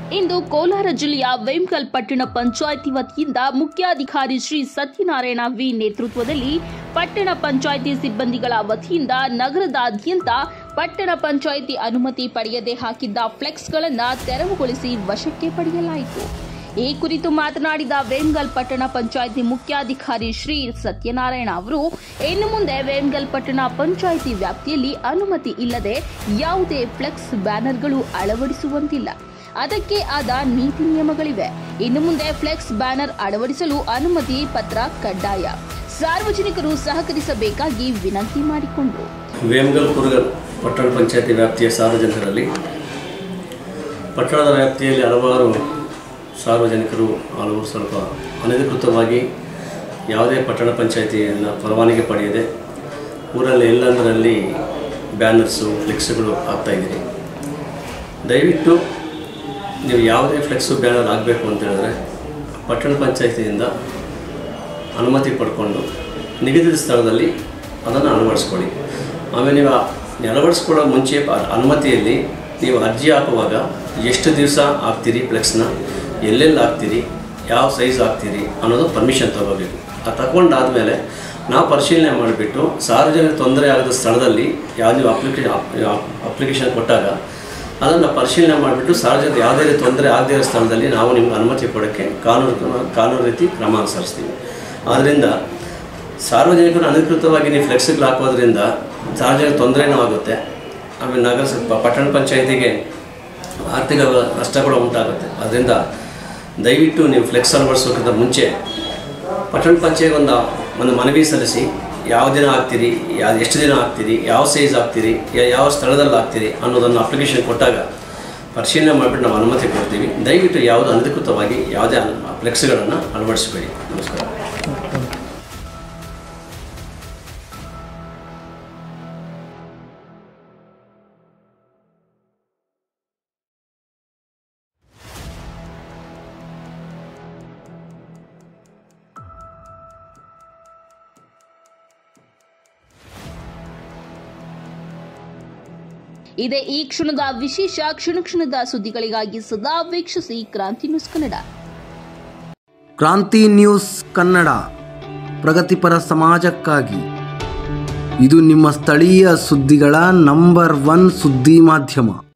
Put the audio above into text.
ಇಂದು ಕೋಲಾರ ಜಿಲ್ಲೆಯ ವೇಮ್ಗಲ್ ಪಟ್ಟಣ ಪಂಚಾಯಿತಿ ವತಿಯಿಂದ ಮುಖ್ಯಾಧಿಕಾರಿ ಶ್ರೀ ಸತ್ಯನಾರಾಯಣ ವಿ ನೇತೃತ್ವದಲ್ಲಿ ಪಟ್ಟಣ ಪಂಚಾಯಿತಿ ಸಿಬ್ಬಂದಿಗಳ ವತಿಯಿಂದ ನಗರದಾದ್ಯಂತ ಪಟ್ಟಣ ಪಂಚಾಯಿತಿ ಅನುಮತಿ ಪಡೆಯದೆ ಹಾಕಿದ್ದ ಫ್ಲೆಕ್ಸ್ಗಳನ್ನು ತೆರವುಗೊಳಿಸಿ ವಶಕ್ಕೆ ಪಡೆಯಲಾಯಿತು ಈ ಕುರಿತು ಮಾತನಾಡಿದ ವೇಮ್ಗಲ್ ಪಟ್ಟಣ ಪಂಚಾಯಿತಿ ಮುಖ್ಯಾಧಿಕಾರಿ ಶ್ರೀ ಸತ್ಯನಾರಾಯಣ ಅವರು ಇನ್ನು ಮುಂದೆ ವೇಮ್ಗಲ್ ಪಟ್ಟಣ ಪಂಚಾಯಿತಿ ವ್ಯಾಪ್ತಿಯಲ್ಲಿ ಅನುಮತಿ ಇಲ್ಲದೆ ಯಾವುದೇ ಫ್ಲೆಕ್ಸ್ ಬ್ಯಾನರ್ಗಳು ಅಳವಡಿಸುವಂತಿಲ್ಲ ಅದಕ್ಕೆ ಆದ ನೀತಿ ನಿಯಮಗಳಿವೆ ಇನ್ನು ಮುಂದೆ ಫ್ಲೆಕ್ಸ್ ಬ್ಯಾನರ್ ಅಳವಡಿಸಲು ಅನುಮತಿ ಪತ್ರ ಕಡ್ಡಾಯ ಸಾರ್ವಜನಿಕರು ಸಹಕರಿಸಬೇಕಾಗಿ ವಿನಂತಿ ಮಾಡಿಕೊಂಡರು ವೇಮಗಲ್ ಕುರುಗಲ್ ಪಟ್ಟಣ ಪಂಚಾಯತಿ ವ್ಯಾಪ್ತಿಯ ಸಾರ್ವಜನಿಕರಲ್ಲಿ ಪಟ್ಟಣದ ವ್ಯಾಪ್ತಿಯಲ್ಲಿ ಹಲವಾರು ಸಾರ್ವಜನಿಕರು ಹಲವರು ಸ್ವಲ್ಪ ಅನಧಿಕೃತವಾಗಿ ಯಾವುದೇ ಪಟ್ಟಣ ಪಂಚಾಯತಿಯನ್ನು ಪರವಾನಗಿ ಪಡೆಯದೆ ಊರಲ್ಲಿ ಎಲ್ಲಂದರಲ್ಲಿ ಬ್ಯಾನರ್ಸು ಫ್ಲೆಕ್ಸ್ಗಳು ಹಾಕ್ತಾಯಿದ್ದೀರಿ ದಯವಿಟ್ಟು ನೀವು ಯಾವುದೇ ಫ್ಲೆಕ್ಸು ಬ್ಯಾನರ್ ಆಗಬೇಕು ಅಂತ ಹೇಳಿದ್ರೆ ಪಟ್ಟಣ ಪಂಚಾಯತಿಯಿಂದ ಅನುಮತಿ ಪಡ್ಕೊಂಡು ನಿಗದಿತ ಸ್ಥಳದಲ್ಲಿ ಅದನ್ನು ಅಳವಡಿಸ್ಕೊಳ್ಳಿ ಆಮೇಲೆ ನೀವು ಆ ಅಳವಡಿಸ್ಕೊಳ್ಳೋ ಮುಂಚೆ ಆ ಅನುಮತಿಯಲ್ಲಿ ನೀವು ಅರ್ಜಿ ಹಾಕುವಾಗ ಎಷ್ಟು ದಿವಸ ಹಾಕ್ತೀರಿ ಫ್ಲೆಕ್ಸ್ನ ಎಲ್ಲೆಲ್ಲಿ ಹಾಕ್ತೀರಿ ಯಾವ ಸೈಜ್ ಹಾಕ್ತೀರಿ ಅನ್ನೋದು ಪರ್ಮಿಷನ್ ತಗೋಬೇಕು ಅದು ತಗೊಂಡಾದಮೇಲೆ ನಾವು ಪರಿಶೀಲನೆ ಮಾಡಿಬಿಟ್ಟು ಸಾರ್ವಜನಿಕ ತೊಂದರೆ ಆಗದ ಸ್ಥಳದಲ್ಲಿ ಯಾವ ನೀವು ಅಪ್ಲಿಕೇಶನ್ ಅಪ್ಲಿಕೇಶನ್ ಕೊಟ್ಟಾಗ ಅದನ್ನು ಪರಿಶೀಲನೆ ಮಾಡಿಬಿಟ್ಟು ಸಾರ್ವಜನಿಕ ಯಾವುದೇ ರೀತಿ ತೊಂದರೆ ಆಗದೇ ಇರೋ ಸ್ಥಳದಲ್ಲಿ ನಾವು ನಿಮ್ಗೆ ಅನುಮತಿ ಕೊಡೋಕ್ಕೆ ಕಾನೂನು ಕಾನೂನು ರೀತಿ ಕ್ರಮ ಅನುಸರಿಸ್ತೀವಿ ಆದ್ದರಿಂದ ಸಾರ್ವಜನಿಕರು ಅನಧಿಕೃತವಾಗಿ ನೀವು ಫ್ಲೆಕ್ಸ್ಗಳು ಹಾಕೋದ್ರಿಂದ ಸಾರ್ವಜನಿಕ ತೊಂದರೆನೂ ಆಗುತ್ತೆ ಆಮೇಲೆ ನಗರ ಸ- ಪ- ಪಟ್ಟಣ ಪಂಚಾಯತಿಗೆ ಆರ್ಥಿಕ ನಷ್ಟ ಕೂಡ ಉಂಟಾಗುತ್ತೆ ಅದರಿಂದ ದಯವಿಟ್ಟು ನೀವು ಫ್ಲೆಕ್ಸ್ ಅಳವಡಿಸೋಕ್ಕಿಂತ ಮುಂಚೆ ಪಟ್ಟಣ ಪಂಚಾಯತ್ ಒಂದು ಒಂದು ಮನವಿ ಸಲ್ಲಿಸಿ ಯಾವ ದಿನ ಹಾಕ್ತೀರಿ ಯಾವ ಎಷ್ಟು ದಿನ ಹಾಕ್ತೀರಿ ಯಾವ ಸೈಜ್ ಹಾಕ್ತೀರಿ ಯಾ- ಯಾವ ಸ್ಥಳದಲ್ಲಿ ಹಾಕ್ತೀರಿ ಅನ್ನೋದನ್ನು ಅಪ್ಲಿಕೇಶನ್ ಕೊಟ್ಟಾಗ ಪರಿಶೀಲನೆ ಮಾಡಿಬಿಟ್ಟು ನಾವು ಅನುಮತಿ ಕೊಡ್ತೀವಿ ದಯವಿಟ್ಟು ಯಾವುದು ಅನಧಿಕೃತವಾಗಿ ಯಾವುದೇ ಫ್ಲೆಕ್ಸ್ಗಳನ್ನು ಅಳವಡಿಸಬೇಡಿ ನಮಸ್ಕಾರ ಇದೇ ಈ ಕ್ಷಣದ ವಿಶೇಷ ಕ್ಷಣ ಕ್ಷಣದ ಸುದ್ದಿಗಳಿಗಾಗಿ ಸದಾ ವೀಕ್ಷಿಸಿ ಕ್ರಾಂತಿ ನ್ಯೂಸ್ ಕನ್ನಡ ಕ್ರಾಂತಿ ನ್ಯೂಸ್ ಕನ್ನಡ ಪ್ರಗತಿಪರ ಸಮಾಜಕ್ಕಾಗಿ ಇದು ನಿಮ್ಮ ಸ್ಥಳೀಯ ಸುದ್ದಿಗಳ ನಂಬರ್ ಒನ್ ಸುದ್ದಿ ಮಾಧ್ಯಮ